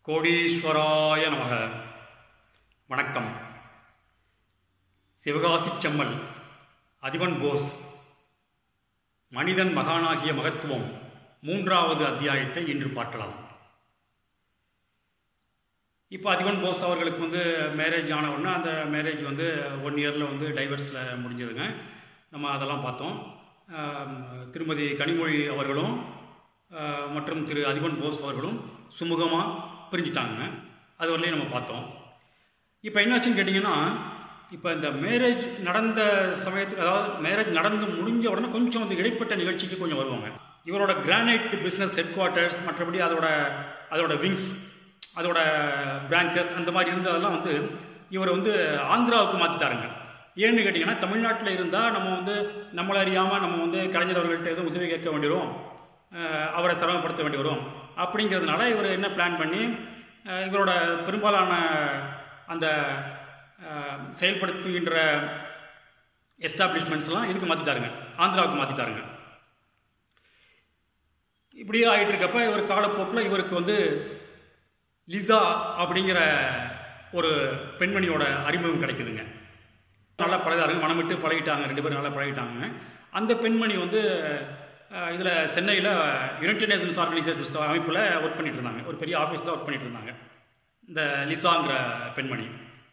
கோடீஸ்வராய நமக வணக்கம் சிவகாசி செம்மல் அதிபன் போஸ் மனிதன் மகானாகிய மகத்துவம் மூன்றாவது அத்தியாயத்தை இன்று பார்க்கலாம் இப்போ அதிபன் போஸ் அவர்களுக்கு வந்து மேரேஜ் ஆன உடனே அந்த மேரேஜ் வந்து ஒன் இயரில் வந்து டைவர்ஸில் முடிஞ்சதுங்க நம்ம அதெல்லாம் பார்த்தோம் ஆம், திருமதி கனிமொழி அவர்களும் ஆ, மற்றும் திரு அதிபன் போஸ் அவர்களும் சுமூகமாக பிரிஞ்சிட்டாங்க அது வரலையும் நம்ம பார்த்தோம் இப்போ என்னாச்சுன்னு கேட்டிங்கன்னா இப்போ இந்த மேரேஜ் நடந்த சமயத்துக்கு அதாவது மேரேஜ் நடந்து முடிஞ்ச உடனே கொஞ்சம் வந்து இடைப்பட்ட நிகழ்ச்சிக்கு கொஞ்சம் வருவாங்க இவரோட கிரானைட் பிஸ்னஸ் ஹெட் குவார்ட்டர்ஸ் மற்றபடி அதோட அதோட விங்ஸ் அதோட பிரான்ச்சஸ் அந்த மாதிரி இருந்ததெல்லாம் வந்து இவர் வந்து ஆந்திராவுக்கு மாற்றிட்டாருங்க ஏன்னு கேட்டிங்கன்னா தமிழ்நாட்டில் இருந்தால் நம்ம வந்து நம்மளை அறியாமல் நம்ம வந்து கலைஞர் அவர்கள்ட்ட எதுவும் உதவி கேட்க வேண்டி வரும் அஹ் அவரை சிரமப்படுத்த வேண்டி வரும் அப்படிங்கிறதுனால இவர் என்ன பிளான் பண்ணி அஹ் இவரோட பெரும்பாலான அந்த அஹ், செயல்படுத்துகின்ற எஸ்டாப்ளிஷ்மெண்ட்ஸ்லாம் இதுக்கு மாற்றிட்டாருங்க ஆந்திராவுக்கு மாற்றிட்டாருங்க இப்படியே ஆகிட்டு இருக்கப்ப இவர் காலப்போக்கில் இவருக்கு வந்து லிசா அப்படிங்கிற ஒரு பெண்மணியோட அறிமுகம் கிடைக்குதுங்க நல்லா பழகாருங்க மனம் விட்டு பழகிட்டாங்க ரெண்டு பேரும் நல்லா பழகிட்டாங்க அந்த பெண்மணி வந்து இதில் சென்னையில் யுனைடெட் நேஷன்ஸ் ஆர்கனைசேஷன்ஸ் அமைப்பில் ஒர்க் பண்ணிட்டு இருந்தாங்க ஒரு பெரிய ஆஃபீஸில் ஒர்க் பண்ணிட்டு இருந்தாங்க இந்த லிசாங்கிற பெண்மணி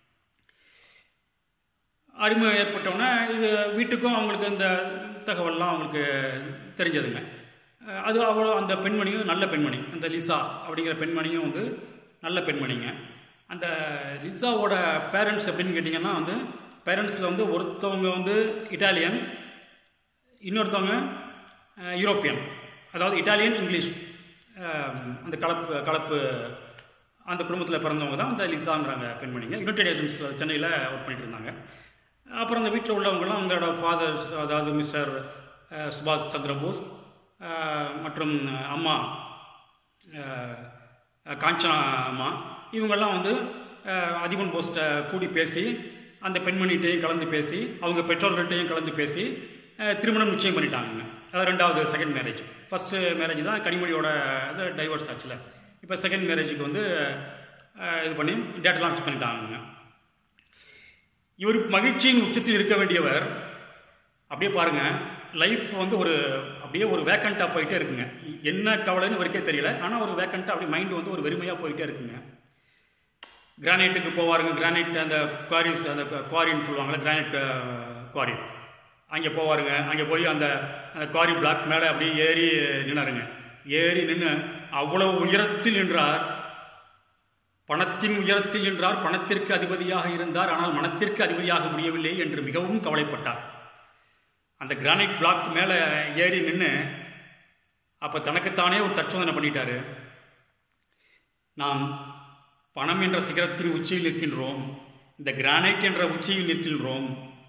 அறிமுகம் ஏற்பட்டவுடனே இது வீட்டுக்கும் அவங்களுக்கு இந்த தகவல்லாம் அவங்களுக்கு தெரிஞ்சதுங்க அஹ் அது அவ்வளோ அந்த பெண்மணியும் நல்ல பெண்மணி அந்த லிசா அப்படிங்கிற பெண்மணியும் வந்து நல்ல பெண்மணிங்க அந்த லிசாவோட பேரண்ட்ஸ் எப்படின்னு கேட்டிங்கன்னா வந்து பேரண்ட்ஸில் வந்து ஒருத்தவங்க வந்து இட்டாலியன் இன்னொருத்தவங்க அஹ், யூரோப்பியன் அதாவது இட்டாலியன் இங்கிலீஷ் அஹ், அந்த கலப்பு கலப்பு அந்த குடும்பத்தில் பிறந்தவங்க தான் அந்த லிசாங்கிறாங்க பெண்மணிங்க யுனைடெட் நேஷன்ஸில் சென்னையில் ஒர்க் பண்ணிட்டு இருந்தாங்க அப்புறம் அந்த வீட்டில் உள்ளவங்கலாம் அவங்களோட ஃபாதர்ஸ் அதாவது மிஸ்டர் அஹ், சுபாஷ் சந்திர போஸ் அஹ், மற்றும் அம்மா அஹ், காஞ்சனா அம்மா இவங்கெல்லாம் வந்து அஹ், அதிபன் போஸ்ட்டை கூடி பேசி அந்த பெண்மணிகிட்டையும் கலந்து பேசி அவங்க பெற்றோர்கள்ட்டையும் கலந்து பேசி அஹ், திருமணம் நிச்சயம் பண்ணிட்டாங்க அது ரெண்டாவது செகண்ட் மேரேஜ் ஃபஸ்ட்டு மேரேஜ் தான் கனிமொழியோட இது டைவர்ஸ் ஆச்சுல இப்போ செகண்ட் மேரேஜுக்கு வந்து அஹ், இது பண்ணி டேட் லான்ச் பண்ணிட்டாங்க இவர் மகிழ்ச்சியின் உச்சத்தில் இருக்க வேண்டியவர் அப்படியே பாருங்க லைஃப் வந்து ஒரு அப்படியே ஒரு வேக்கண்ட்டாக போயிட்டே இருக்குங்க என்ன கவலைன்னு இவருக்கே தெரியல ஆனால் ஒரு வேக்கண்ட்டாக அப்படியே மைண்ட் வந்து ஒரு வெறுமையாக போயிட்டே இருக்குங்க கிரானைட்டுக்கு போவாருங்க கிரானைட் அந்த குவாரிஸ் அந்த குவாரின்னு சொல்லுவாங்கள்ல கிரானைட் குவாரி அங்கே போவாருங்க அங்கே போய் அந்த அந்த குவாரி பிளாக் மேலே அப்படியே ஏறி நின்னாருங்க ஏறி நின்று அவ்வளவு உயரத்தில் நின்றார் பணத்தின் உயரத்தில் நின்றார் பணத்திற்கு அதிபதியாக இருந்தார் ஆனால் மனத்திற்கு அதிபதியாக முடியவில்லை என்று மிகவும் கவலைப்பட்டார் அந்த கிரானைட் பிளாக் மேலே ஏறி நின்று அப்போ தனக்குத்தானே ஒரு தற்சோதனை பண்ணிட்டாரு நாம் பணம் என்ற சிகரத்தின் உச்சியில் நிற்கின்றோம் இந்த கிரானைட் என்ற உச்சியில் நிற்கின்றோம்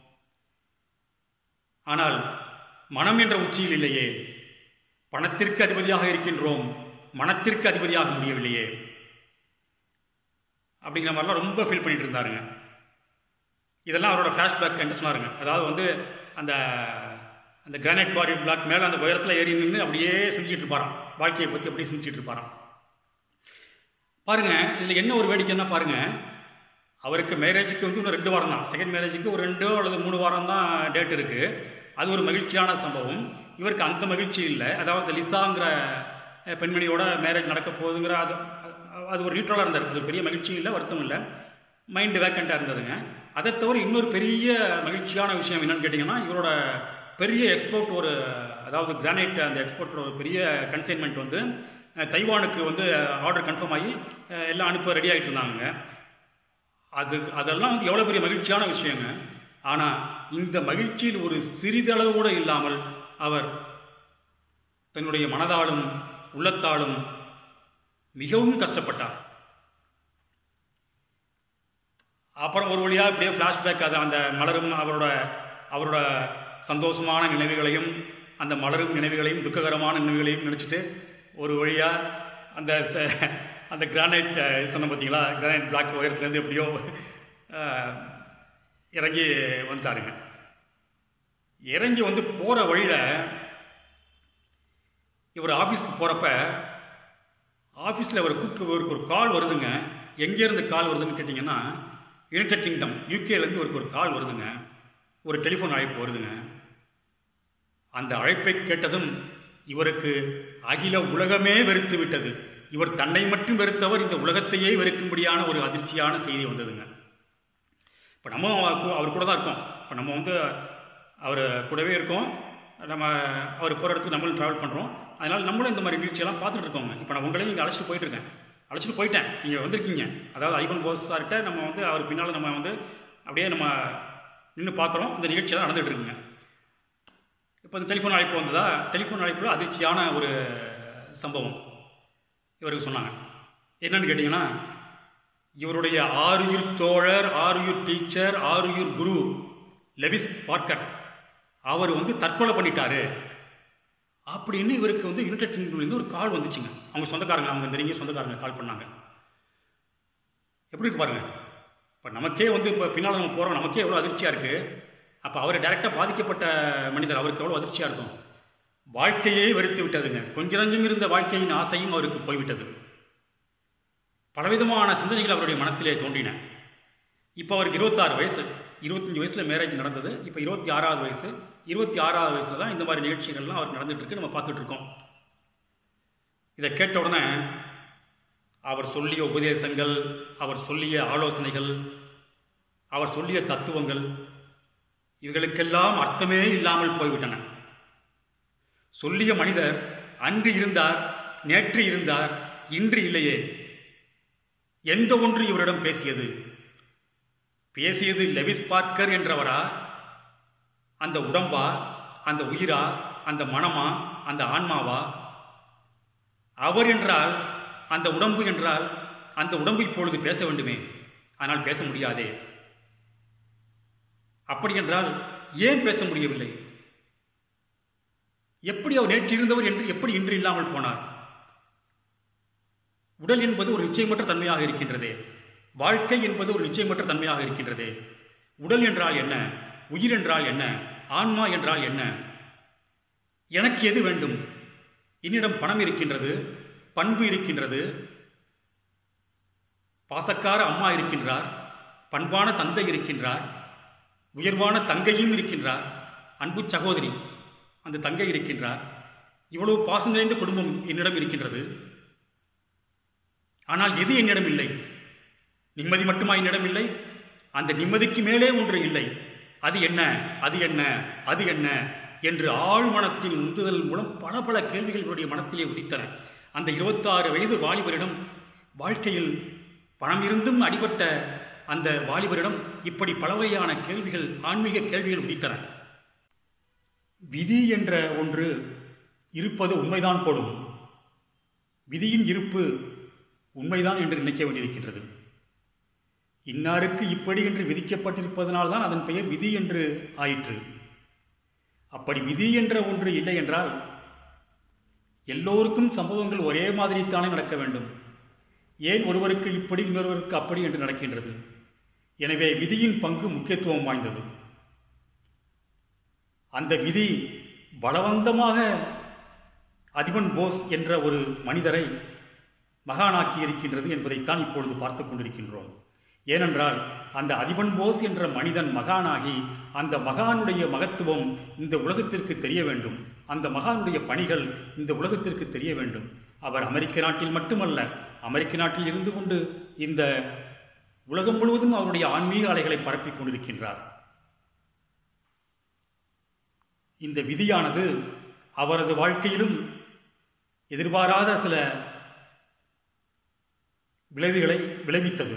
ஆனால் மனம் என்ற உச்சியில் இல்லையே பணத்திற்கு அதிபதியாக இருக்கின்றோம் மனத்திற்கு அதிபதியாக முடியவில்லையே அப்படிங்கிற மாதிரிலாம் ரொம்ப ஃபீல் பண்ணிட்டு இருந்தாருங்க இதெல்லாம் அவரோட ஃப்ளாஷ்பேக் என்று சொன்னாருங்க அதாவது வந்து அந்த அந்த கிரானைட் குவாரி பிளாக் மேலே அந்த உயரத்தில் ஏறி நின்று அப்படியே சிந்திச்சிட்டு இருப்பாராம் வாழ்க்கையை பற்றி அப்படியே சிந்திச்சிட்டு இருப்பாராம் பாருங்க இதில் என்ன ஒரு வேடிக்கைன்னா பாருங்க அவருக்கு மேரேஜுக்கு வந்து இன்னும் ரெண்டு வாரம் தான் செகண்ட் மேரேஜுக்கு ஒரு ரெண்டோ அல்லது மூணு வாரம் தான் டேட் இருக்குது அது ஒரு மகிழ்ச்சியான சம்பவம் இவருக்கு அந்த மகிழ்ச்சி இல்லை அதாவது லிசாங்கிற அஹ், பெண்மணியோட மேரேஜ் நடக்க போகுதுங்கிற அது அது ஒரு நியூட்ரலாக இருந்தார் அது ஒரு பெரிய மகிழ்ச்சி இல்லை வருத்தம் இல்லை மைண்டு வேக்கண்ட்டாக இருந்ததுங்க அதை தவிர இன்னொரு பெரிய மகிழ்ச்சியான விஷயம் என்னன்னு கேட்டிங்கன்னா இவரோட பெரிய எக்ஸ்போர்ட் ஒரு அதாவது கிரானைட் அந்த எக்ஸ்போர்ட்டோட ஒரு பெரிய கன்சைன்மெண்ட் வந்து அஹ், தைவானுக்கு வந்து ஆர்டர் கன்ஃபார்ம் ஆகி அஹ், எல்லாம் அனுப்ப ரெடி ஆகிட்டு இருந்தாங்க அது அதெல்லாம் வந்து எவ்வளோ பெரிய மகிழ்ச்சியான விஷயங்க ஆனால் இந்த மகிழ்ச்சியில் ஒரு சிறிதளவு கூட இல்லாமல் அவர் தன்னுடைய மனதாலும் உள்ளத்தாலும் மிகவும் கஷ்டப்பட்டார் அப்புறம் ஒரு வழியாக இப்படியே ஃப்ளாஷ்பேக் அது அந்த மலரும் அவரோட அவரோட சந்தோஷமான நினைவுகளையும் அந்த மலரும் நினைவுகளையும் துக்ககரமான நினைவுகளையும் நினச்சிட்டு ஒரு வழியாக அந்த ச- அந்த கிரானைட் அஹ், சொன்ன பார்த்தீங்களா கிரானைட் பிளாக் உயரத்துலேருந்து எப்படியோ அஹ், இறங்கி வந்துட்டாருங்க இறங்கி வந்து போகிற வழியில் இவர் ஆஃபீஸ்க்கு போகிறப்ப ஆஃபீஸில் ஒரு கூப்பிட்டு ஒரு ஒரு கால் வருதுங்க எங்கேருந்து கால் வருதுன்னு கேட்டிங்கன்னா யுனைடெட் கிங்டம் யூகேலேருந்து ஒரு ஒரு கால் வருதுங்க ஒரு டெலிஃபோன் அழைப்பு வருதுங்க அந்த அழைப்பை கேட்டதும் இவருக்கு அகில உலகமே வெறுத்து விட்டது இவர் தன்னை மட்டும் வெறுத்தவர் இந்த உலகத்தையே வெறுக்கும்படியான ஒரு அதிர்ச்சியான செய்தி வந்ததுங்க இப்போ நம்ம அவர் அவர் கூட தான் இருக்கோம் இப்போ நம்ம வந்து அவர் கூடவே இருக்கோம் நம்ம அவர் போகிற இடத்துக்கு நம்மளும் ட்ராவல் பண்ணுறோம் அதனால் நம்மளும் இந்த மாதிரி நிகழ்ச்சியெல்லாம் பார்த்துட்டு இருக்கோங்க இப்போ நான் உங்களையும் இங்கே அழைச்சிட்டு போயிட்டுருக்கேன் அழைச்சிட்டு போயிட்டேன் நீங்கள் வந்திருக்கீங்க அதாவது ஐபன் போஸ் சார்கிட்ட நம்ம வந்து அவர் பின்னால் நம்ம வந்து அப்படியே நம்ம நின்று பார்க்குறோம் இந்த நிகழ்ச்சியெல்லாம் நடந்துகிட்டு இருக்குங்க இப்போ இந்த டெலிஃபோன் அழைப்பு வந்ததா டெலிஃபோன் அழைப்பில் அதிர்ச்சியான ஒரு சம்பவம் இவருக்கு சொன்னாங்க என்னன்னு கேட்டிங்கன்னா இவருடைய ஆறுயிர் தோழர் ஆறுயிர் டீச்சர் ஆறுயிர் குரு லெவிஸ் பார்க்கர் அவர் வந்து தற்கொலை பண்ணிட்டாரு அப்படின்னு இவருக்கு வந்து யுனைடெட் கிங்டம்லேருந்து ஒரு கால் வந்துச்சுங்க அவங்க சொந்தக்காரங்க அவங்க நெருங்கிய சொந்தக்காரங்க கால் பண்ணாங்க எப்படி இருக்கு பாருங்க இப்போ நமக்கே வந்து இப்போ பின்னால் நம்ம போகிறோம் நமக்கே எவ்வளோ அதிர்ச்சியாக இருக்குது அப்போ அவர் டைரெக்டாக பாதிக்கப்பட்ட மனிதர் அவருக்கு எவ்வளோ அதிர்ச்சியாக இருக்கும் வாழ்க்கையே வெறுத்து விட்டதுங்க கொஞ்ச நஞ்சம் இருந்த வாழ்க்கையின் ஆசையும் அவருக்கு போய்விட்டது பலவிதமான சிந்தனைகள் அவருடைய மனத்திலே தோன்றின இப்போ அவருக்கு இருபத்தாறு வயசு இருபத்தஞ்சி வயசில் மேரேஜ் நடந்தது இப்போ இருபத்தி ஆறாவது வயசு இருபத்தி ஆறாவது வயசில் தான் இந்த மாதிரி நிகழ்ச்சிகள்லாம் அவருக்கு நடந்துட்டு இருக்கு நம்ம பார்த்துட்டு இருக்கோம் இதை கேட்ட உடனே அவர் சொல்லிய உபதேசங்கள் அவர் சொல்லிய ஆலோசனைகள் அவர் சொல்லிய தத்துவங்கள் இவைகளுக்கெல்லாம் அர்த்தமே இல்லாமல் போய்விட்டன சொல்லிய மனிதர் அன்று இருந்தார் நேற்று இருந்தார் இன்று இல்லையே எந்த ஒன்று இவரிடம் பேசியது பேசியது லெவிஸ் பார்க்கர் என்றவரா அந்த உடம்பா அந்த உயிரா அந்த மனமா அந்த ஆன்மாவா அவர் என்றால் அந்த உடம்பு என்றால் அந்த உடம்பு இப்பொழுது பேச வேண்டுமே ஆனால் பேச முடியாதே அப்படி என்றால் ஏன் பேச முடியவில்லை எப்படி அவர் நேற்று இருந்தவர் என்று எப்படி இன்று இல்லாமல் போனார் உடல் என்பது ஒரு நிச்சயமற்ற தன்மையாக இருக்கின்றதே வாழ்க்கை என்பது ஒரு நிச்சயமற்ற தன்மையாக இருக்கின்றதே உடல் என்றால் என்ன உயிர் என்றால் என்ன ஆன்மா என்றால் என்ன எனக்கு எது வேண்டும் என்னிடம் பணம் இருக்கின்றது பண்பு இருக்கின்றது பாசக்கார அம்மா இருக்கின்றார் பண்பான தந்தை இருக்கின்றார் உயர்வான தங்கையும் இருக்கின்றார் அன்பு சகோதரி அந்த தங்கை இருக்கின்றார் இவ்வளவு பாசம் நிறைந்த குடும்பம் என்னிடம் இருக்கின்றது ஆனால் எது என்னிடம் இல்லை நிம்மதி மட்டுமா என்னிடம் இல்லை அந்த நிம்மதிக்கு மேலே ஒன்று இல்லை அது என்ன அது என்ன அது என்ன என்று ஆழ்மனத்தின் உந்துதல் மூலம் பல பல கேள்விகள் இவருடைய மனத்திலே உதித்தன அந்த இருபத்தாறு வயது வாலிபரிடம் வாழ்க்கையில் பணம் இருந்தும் அடிபட்ட அந்த வாலிபரிடம் இப்படி பல வகையான கேள்விகள் ஆன்மீக கேள்விகள் உதித்தன விதி என்ற ஒன்று இருப்பது உண்மைதான் போடும் விதியின் இருப்பு உண்மைதான் என்று நினைக்க வேண்டியிருக்கின்றது இன்னாருக்கு இப்படி என்று விதிக்கப்பட்டிருப்பதனால்தான் அதன் பெயர் விதி என்று ஆயிற்று அப்படி விதி என்ற ஒன்று இல்லை என்றால் எல்லோருக்கும் சம்பவங்கள் ஒரே மாதிரித்தானே நடக்க வேண்டும் ஏன் ஒருவருக்கு இப்படி இன்னொருவருக்கு அப்படி என்று நடக்கின்றது எனவே விதியின் பங்கு முக்கியத்துவம் வாய்ந்தது அந்த விதி பலவந்தமாக அதிபன் போஸ் என்ற ஒரு மனிதரை மகானாக்கி இருக்கின்றது என்பதைத்தான் இப்பொழுது பார்த்து கொண்டிருக்கின்றோம் ஏனென்றால் அந்த அதிபன் போஸ் என்ற மனிதன் மகானாகி அந்த மகானுடைய மகத்துவம் இந்த உலகத்திற்கு தெரிய வேண்டும் அந்த மகானுடைய பணிகள் இந்த உலகத்திற்கு தெரிய வேண்டும் அவர் அமெரிக்க நாட்டில் மட்டுமல்ல அமெரிக்க நாட்டில் இருந்து கொண்டு இந்த உலகம் முழுவதும் அவருடைய ஆன்மீக அலைகளை பரப்பிக் கொண்டிருக்கின்றார் இந்த விதியானது அவரது வாழ்க்கையிலும் எதிர்பாராத சில விளைவுகளை விளைவித்தது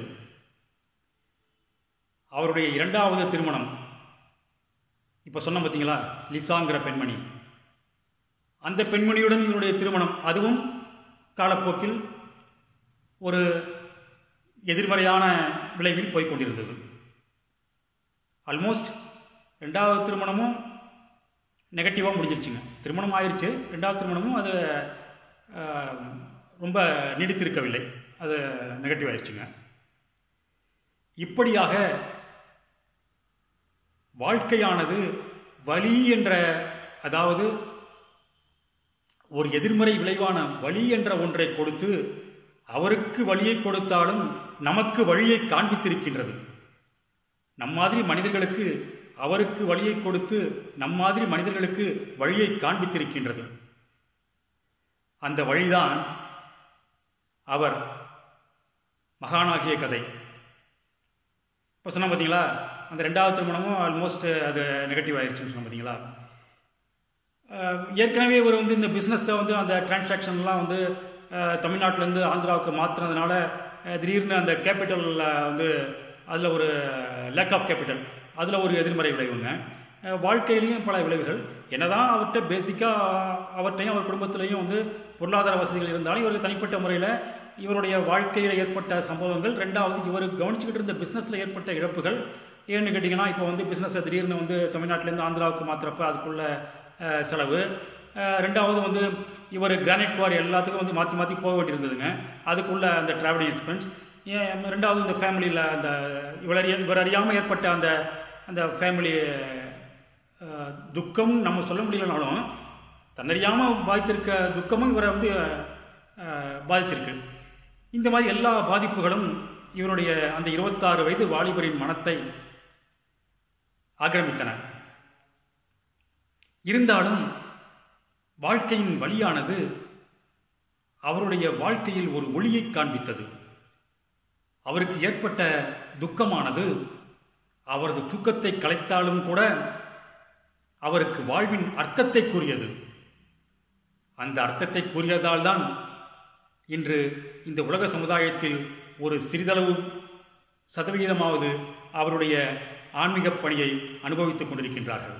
அவருடைய இரண்டாவது திருமணம் இப்போ சொன்ன பார்த்தீங்களா லிசாங்கிற பெண்மணி அந்த பெண்மணியுடன் இவருடைய திருமணம் அதுவும் காலப்போக்கில் ஒரு எதிர்மறையான விளைவில் போய்கொண்டிருந்தது ஆல்மோஸ்ட் ரெண்டாவது திருமணமும் நெகட்டிவாக முடிஞ்சிருச்சுங்க திருமணம் ஆயிடுச்சு ரெண்டாவது திருமணமும் அது ஆஹ், ரொம்ப நீடித்திருக்கவில்லை அது நெகட்டிவ் ஆயிடுச்சுங்க இப்படியாக வாழ்க்கையானது வலி என்ற அதாவது ஒரு எதிர்மறை விளைவான வலி என்ற ஒன்றை கொடுத்து அவருக்கு வழியை கொடுத்தாலும் நமக்கு வழியை காண்பித்திருக்கின்றது நம் மாதிரி மனிதர்களுக்கு அவருக்கு வழியை கொடுத்து நம் மாதிரி மனிதர்களுக்கு வழியை காண்பித்திருக்கின்றது அந்த வழிதான் அவர் மகானாகிய கதை இப்போ சொன்ன பார்த்தீங்களா அந்த ரெண்டாவது திருமணமும் ஆல்மோஸ்ட் அது நெகட்டிவ் ஆயிடுச்சுன்னு சொன்ன பார்த்தீங்களா அஹ் ஏற்கனவே இவர் வந்து இந்த பிஸ்னஸை வந்து அந்த டிரான்சாக்ஷன்லாம் வந்து அஹ், தமிழ்நாட்டிலேருந்து ஆந்திராவுக்கு மாற்றுனதுனால அஹ், திடீர்னு அந்த கேபிட்டலில் வந்து அதில் ஒரு லேக் ஆஃப் கேபிட்டல் அதில் ஒரு எதிர்மறை விளைவுங்க அஹ், வாழ்க்கையிலையும் பல விளைவுகள் என்னதான் அவர்கிட்ட பேசிக்காக அவர்கிட்டையும் அவர் குடும்பத்திலையும் வந்து பொருளாதார வசதிகள் இருந்தாலும் இவருக்கு தனிப்பட்ட முறையில் இவருடைய வாழ்க்கையில் ஏற்பட்ட சம்பவங்கள் ரெண்டாவது இவர் கவனிச்சுக்கிட்டு இருந்த பிஸ்னஸில் ஏற்பட்ட இழப்புகள் ஏன்னு கேட்டிங்கன்னா இப்போ வந்து பிஸ்னஸை திடீர்னு வந்து தமிழ்நாட்டிலேருந்து ஆந்திராவுக்கு மாற்றுறப்ப அதுக்குள்ள அஹ், செலவு அஹ், ரெண்டாவது வந்து இவர் கிரானைட் குவாரி எல்லாத்துக்கும் வந்து மாற்றி மாற்றி போக வேண்டியிருந்ததுங்க அதுக்குள்ள அந்த ட்ராவலிங் எக்ஸ்பென்ஸ் ஏன் ரெண்டாவது இந்த ஃபேமிலியில் அந்த இவர் அறிய இவர் அறியாமல் ஏற்பட்ட அந்த அந்த ஃபேமிலி துக்கம் நம்ம சொல்ல முடியலனாலும் தன்னறியாமல் பாதித்திருக்க துக்கமும் இவரை வந்து அஹ், பாதிச்சிருக்கு இந்த மாதிரி எல்லா பாதிப்புகளும் இவருடைய அந்த இருபத்தாறு வயது வாலிபரின் மனத்தை ஆக்கிரமித்தன இருந்தாலும் வாழ்க்கையின் வழியானது அவருடைய வாழ்க்கையில் ஒரு ஒளியை காண்பித்தது அவருக்கு ஏற்பட்ட துக்கமானது அவரது தூக்கத்தை கலைத்தாலும் கூட அவருக்கு வாழ்வின் அர்த்தத்தை கூறியது அந்த அர்த்தத்தை கூறியதால் தான் இன்று இந்த உலக சமுதாயத்தில் ஒரு சிறிதளவு சதவிகிதமாவது அவருடைய ஆன்மீக பணியை அனுபவித்துக் கொண்டிருக்கின்றார்கள்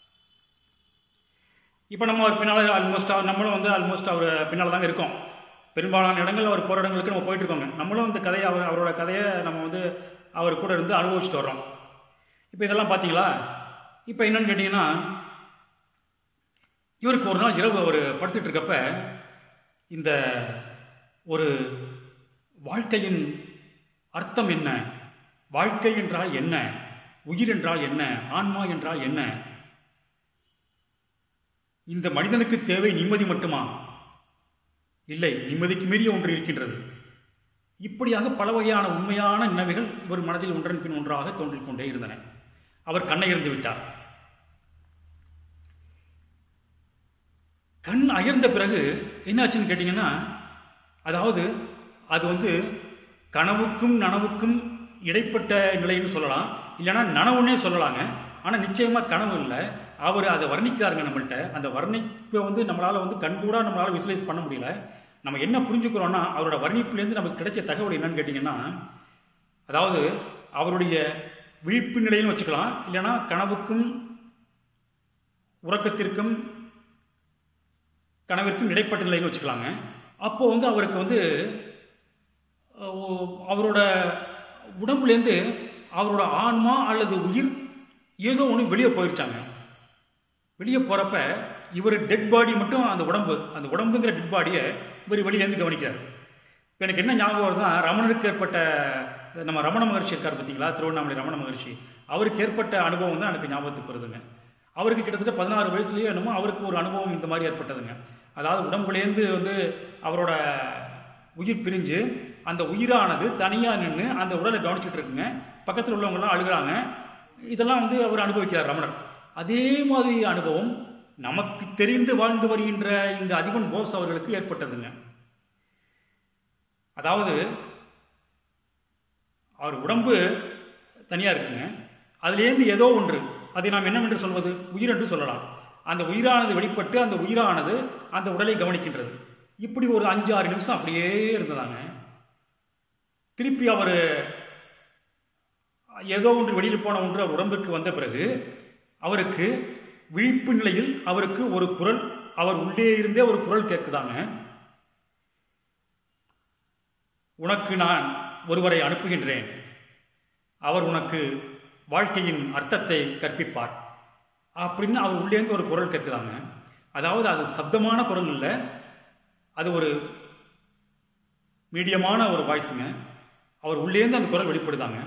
இப்போ நம்ம அவர் பின்னால் ஆல்மோஸ்ட் நம்மளும் வந்து ஆல்மோஸ்ட் அவர் பின்னால் தாங்க இருக்கோம் பெரும்பாலான இடங்கள் அவர் போகிற இடங்களுக்கு நம்ம போயிட்டு இருக்கோங்க நம்மளும் இந்த கதையை அவர் அவரோட கதையை நம்ம வந்து அவர் கூட இருந்து அனுபவிச்சுட்டு வர்றோம் இப்போ இதெல்லாம் பார்த்தீங்களா இப்போ என்னன்னு கேட்டிங்கன்னா இவருக்கு ஒரு நாள் இரவு அவர் படுத்துட்டு இருக்கப்ப இந்த ஒரு வாழ்க்கையின் அர்த்தம் என்ன வாழ்க்கை என்றால் என்ன உயிர் என்றால் என்ன ஆன்மா என்றால் என்ன இந்த மனிதனுக்கு தேவை நிம்மதி மட்டுமா இல்லை நிம்மதிக்கு மீறிய ஒன்று இருக்கின்றது இப்படியாக பல வகையான உண்மையான நினைவுகள் இவர் மனதில் ஒன்றன் பின் ஒன்றாக தோன்றிக் கொண்டே இருந்தன அவர் கண்ணை இருந்து விட்டார் கண் அயர்ந்த பிறகு என்னாச்சுன்னு கேட்டிங்கன்னா அதாவது அது வந்து கனவுக்கும் நனவுக்கும் இடைப்பட்ட நிலைன்னு சொல்லலாம் இல்லைன்னா நனவுன்னே சொல்லலாங்க ஆனால் நிச்சயமாக கனவு இல்லை அவர் அதை வர்ணிக்கிறாருங்க நம்மள்ட்ட அந்த வர்ணிப்பை வந்து நம்மளால் வந்து கண்கூடாக நம்மளால் விசுவலைஸ் பண்ண முடியல நம்ம என்ன புரிஞ்சுக்கிறோன்னா அவரோட வர்ணிப்புலேருந்து நமக்கு கிடைச்ச தகவல் என்னன்னு கேட்டிங்கன்னா அதாவது அவருடைய விழிப்பு நிலைன்னு வச்சுக்கலாம் இல்லைன்னா கனவுக்கும் உறக்கத்திற்கும் கனவிற்கும் இடைப்பட்ட நிலைன்னு வச்சுக்கலாங்க அப்போ வந்து அவருக்கு வந்து அஹ், அவரோட உடம்புலேருந்து அவரோட ஆன்மா அல்லது உயிர் ஏதோ ஒன்று வெளியே போயிருச்சாங்க வெளியே போகிறப்ப இவர் டெட் பாடி மட்டும் அந்த உடம்பு அந்த உடம்புங்கிற டெட் பாடியை இவர் வெளியிலேருந்து கவனிக்கிறார் இப்போ எனக்கு என்ன ஞாபகம் வருதுன்னா ரமணருக்கு ஏற்பட்ட நம்ம ரமண மகர்ஷி இருக்கார் பார்த்தீங்களா திருவண்ணாமலை ரமண மகர்ஷி அவருக்கு ஏற்பட்ட அனுபவம் தான் எனக்கு ஞாபகத்துக்கு வருதுங்க அவருக்கு கிட்டத்தட்ட பதினாறு வயசுலேயே என்னமோ அவருக்கு ஒரு அனுபவம் இந்த மாதிரி ஏற்பட்டதுங்க அதாவது உடம்புலேருந்து வந்து அவரோட உயிர் பிரிஞ்சு அந்த உயிரானது தனியாக நின்று அந்த உடலை கவனிச்சுட்டு இருக்குங்க பக்கத்தில் உள்ளவங்கலாம் அழுகுறாங்க இதெல்லாம் வந்து அவர் அனுபவிக்கிறார் ரமணர் அதே மாதிரி அனுபவம் நமக்கு தெரிந்து வாழ்ந்து வருகின்ற இந்த அதிபன் போஸ் அவர்களுக்கு ஏற்பட்டதுங்க அதாவது அவர் உடம்பு தனியாக இருக்குங்க அதுலேருந்து ஏதோ ஒன்று அதை நாம் என்னவென்று சொல்வது உயிர் என்று சொல்லலாம் அந்த உயிரானது வெளிப்பட்டு அந்த உயிரானது அந்த உடலை கவனிக்கின்றது இப்படி ஒரு அஞ்சு ஆறு நிமிஷம் அப்படியே இருந்ததாங்க திருப்பி அவர் ஏதோ ஒன்று வெளியில் போன ஒன்று அவர் உடம்பிற்கு வந்த பிறகு அவருக்கு விழிப்பு நிலையில் அவருக்கு ஒரு குரல் அவர் உள்ளே இருந்தே ஒரு குரல் கேட்குதாங்க உனக்கு நான் ஒருவரை அனுப்புகின்றேன் அவர் உனக்கு வாழ்க்கையின் அர்த்தத்தை கற்பிப்பார் அப்படின்னு அவர் உள்ளேருந்து ஒரு குரல் கேட்குதாங்க அதாவது அது சப்தமான குரல் இல்லை அது ஒரு மீடியமான ஒரு வாய்ஸுங்க அவர் உள்ளேருந்து அந்த குரல் வெளிப்படுதாங்க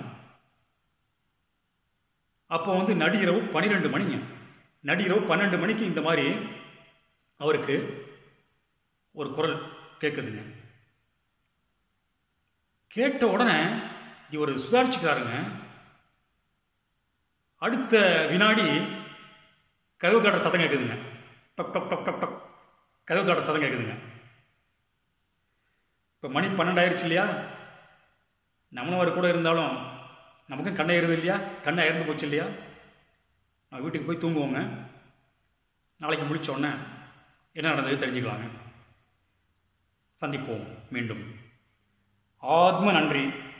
அப்போ வந்து நடிகரவு பன்னிரெண்டு மணிங்க நடிகரவு பன்னெண்டு மணிக்கு இந்த மாதிரி அவருக்கு ஒரு குரல் கேட்குதுங்க கேட்ட உடனே இவர் சுதாரிச்சுக்கிறாருங்க அடுத்த வினாடி கதவு தோட்ட சத்தம் கேட்குதுங்க டக் டக் டக் டக் டக் கதவு தோட்ட சத்தம் கேட்குதுங்க இப்போ மணி பன்னெண்டு ஆயிடுச்சு இல்லையா நம்மளும் அவர் கூட இருந்தாலும் நமக்கும் கண்ணை ஏறுது இல்லையா கண்ணை இறந்து போச்சு இல்லையா நான் வீட்டுக்கு போய் தூங்குவோங்க நாளைக்கு முடிச்ச உடனே என்ன நடந்தது தெரிஞ்சுக்கலாங்க சந்திப்போம் மீண்டும் ஆத்ம நன்றி